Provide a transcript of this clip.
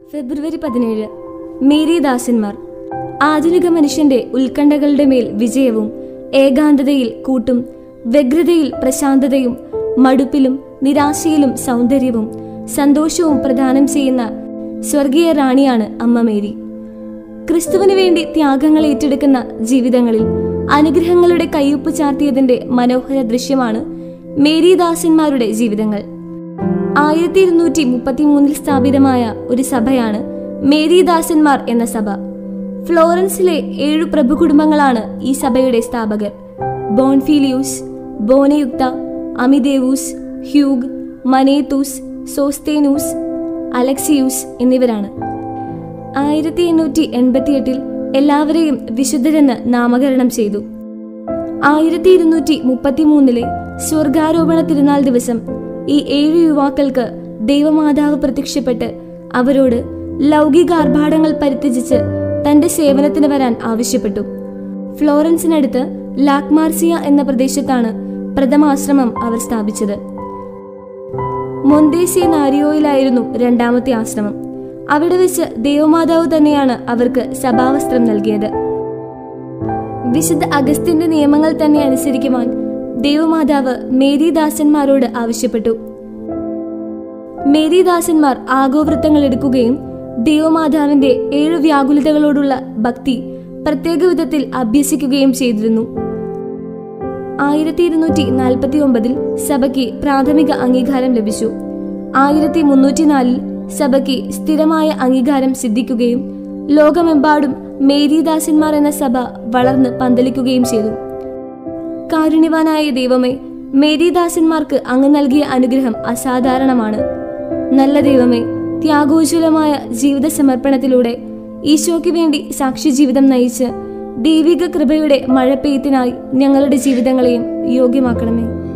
ഫെബ്രുവരി പതിനേഴ് മേരി ദാസന്മാർ ആധുനിക മനുഷ്യന്റെ ഉത്കണ്ഠകളുടെ മേൽ വിജയവും ഏകാന്തതയിൽ കൂട്ടും വ്യഗ്രതയിൽ പ്രശാന്തതയും മടുപ്പിലും നിരാശയിലും സൗന്ദര്യവും സന്തോഷവും പ്രദാനം ചെയ്യുന്ന സ്വർഗീയ റാണിയാണ് അമ്മ മേരി ക്രിസ്തുവിന് വേണ്ടി ത്യാഗങ്ങൾ ഏറ്റെടുക്കുന്ന ജീവിതങ്ങളിൽ അനുഗ്രഹങ്ങളുടെ കയ്യൊപ്പ് ചാർത്തിയതിന്റെ മനോഹര ദൃശ്യമാണ് മേരിദാസന്മാരുടെ ജീവിതങ്ങൾ ആയിരത്തി ഇരുന്നൂറ്റി മുപ്പത്തി മൂന്നിൽ സ്ഥാപിതമായ ഒരു സഭയാണ് മേരിദാസന്മാർ എന്ന സഭ ഫ്ലോറൻസിലെ ഏഴു പ്രഭു കുടുംബങ്ങളാണ് ഈ സഭയുടെ സ്ഥാപകർ ബോൺഫീലിയൂസ് ബോനയുക്ത അമിദേവൂസ് ഹ്യൂഗ് മനേത്തൂസ് സോസ്തേനൂസ് അലക്സിയൂസ് എന്നിവരാണ് ആയിരത്തി എണ്ണൂറ്റി എൺപത്തിയെട്ടിൽ എല്ലാവരെയും വിശുദ്ധരെന്ന് നാമകരണം ചെയ്തു ആയിരത്തി ഇരുന്നൂറ്റി മുപ്പത്തി മൂന്നിലെ സ്വർഗാരോപണ തിരുനാൾ ദിവസം ഈ ഏഴു യുവാക്കൾക്ക് ദൈവമാതാവ് പ്രത്യക്ഷപ്പെട്ട് അവരോട് ലൗകിക ആർഭാടങ്ങൾ പരിത്യജിച്ച് തന്റെ സേവനത്തിന് വരാൻ ആവശ്യപ്പെട്ടു ഫ്ലോറൻസിനടുത്ത് ലാക്മാർസിയ എന്ന പ്രദേശത്താണ് പ്രഥമാശ്രമം അവർ സ്ഥാപിച്ചത് മൊന്തേസിയ നാരിയോയിലായിരുന്നു രണ്ടാമത്തെ ആശ്രമം അവിടെ വെച്ച് ദേവമാതാവ് തന്നെയാണ് അവർക്ക് സഭാവസ്ത്രം നൽകിയത് വിശുദ്ധ അഗസ്ത്യന്റെ നിയമങ്ങൾ തന്നെ അനുസരിക്കുവാൻ ദേവമാതാവ് മേരിദാസന്മാരോട് ആവശ്യപ്പെട്ടു മേരിദാസന്മാർ ആഗോവൃത്തങ്ങൾ എടുക്കുകയും ദേവമാതാവിന്റെ ഏഴു വ്യാകുലതകളോടുള്ള ഭക്തി പ്രത്യേക വിധത്തിൽ അഭ്യസിക്കുകയും ചെയ്തിരുന്നു ആയിരത്തി ഇരുന്നൂറ്റി നാൽപ്പത്തി ഒമ്പതിൽ സഭയ്ക്ക് പ്രാഥമിക അംഗീകാരം ലഭിച്ചു ആയിരത്തി മുന്നൂറ്റിനാലിൽ സഭയ്ക്ക് സ്ഥിരമായ അംഗീകാരം സിദ്ധിക്കുകയും ലോകമെമ്പാടും മേരിദാസന്മാർ എന്ന സഭ വളർന്ന് പന്തലിക്കുകയും ചെയ്തു കാരുണ്യവാനായ ദൈവമേ മേരിദാസന്മാർക്ക് അങ്ങ് നൽകിയ അനുഗ്രഹം അസാധാരണമാണ് നല്ല ദൈവമേ ത്യാഗോജ്വലമായ ജീവിത സമർപ്പണത്തിലൂടെ ഈശോയ്ക്ക് വേണ്ടി സാക്ഷി ജീവിതം നയിച്ച് ദൈവിക കൃപയുടെ മഴപ്പെയ്ത്തിനായി ഞങ്ങളുടെ ജീവിതങ്ങളെയും യോഗ്യമാക്കണമേ